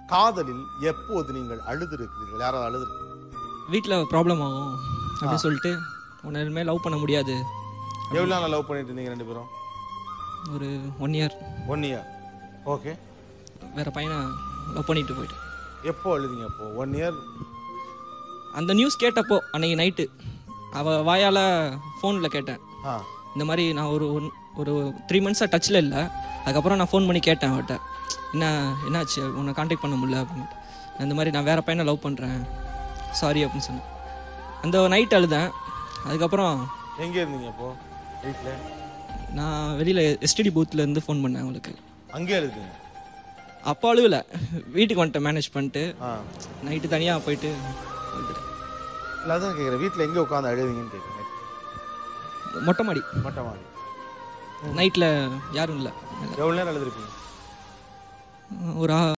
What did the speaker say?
காதலில் எப்போது நீங்கள் அழுதிருக்கிறீர்கள் யாராவது அழுதுருக்கீங்க வீட்டில் ப்ராப்ளம் ஆகும் அப்படின்னு சொல்லிட்டு உன்னை இனிமேல் லவ் பண்ண முடியாது எவ்வளோ நாள் லவ் பண்ணிட்டு இருந்தீங்க ரெண்டு பேரும் ஒரு one year one year okay வேற பையனை லவ் பண்ணிட்டு போயிட்டேன் எப்போ அழுதிங்க அப்போ ஒன் இயர் அந்த நியூஸ் கேட்டப்போ அன்னைக்கு நைட்டு அவள் வாயால் ஃபோனில் கேட்டேன் ஆ இந்த மாதிரி நான் ஒரு ஒன் ஒரு த்ரீ மந்த்ஸாக டச்சில் இல்லை அதுக்கப்புறம் நான் ஃபோன் பண்ணி கேட்டேன் அவட்ட என்ன என்னாச்சு உன்னை காண்டாக்ட் பண்ண முடியல அப்படின்னு இந்த மாதிரி நான் வேற பையனை லவ் பண்ணுறேன் சாரி அப்படின்னு சொன்னேன் அந்த நைட் அழுதேன் அதுக்கப்புறம் எங்கே இருந்தீங்க அப்போ வீட்டில் நான் வெளியில் எஸ்டிடி பூத்தில் இருந்து ஃபோன் பண்ணேன் அவளுக்கு அங்கே எழுதுங்க அப்போ அழுவல வீட்டுக்கு வந்துட்டேன் மேனேஜ் பண்ணிட்டு ஆ நைட்டு தனியாக போயிட்டு வந்துட்டேன் இல்லை அதான் கேட்குறேன் வீட்டில் எங்கே உட்காந்து அழுதுங்கன்னு கேட்குறேன் மொட்டை மாடி மொட்டை மாடி நைட்டில் யாரும் இல்லை எவ்வளோ நேரம் அழுதுருப்பீங்க ஒரு ஆ-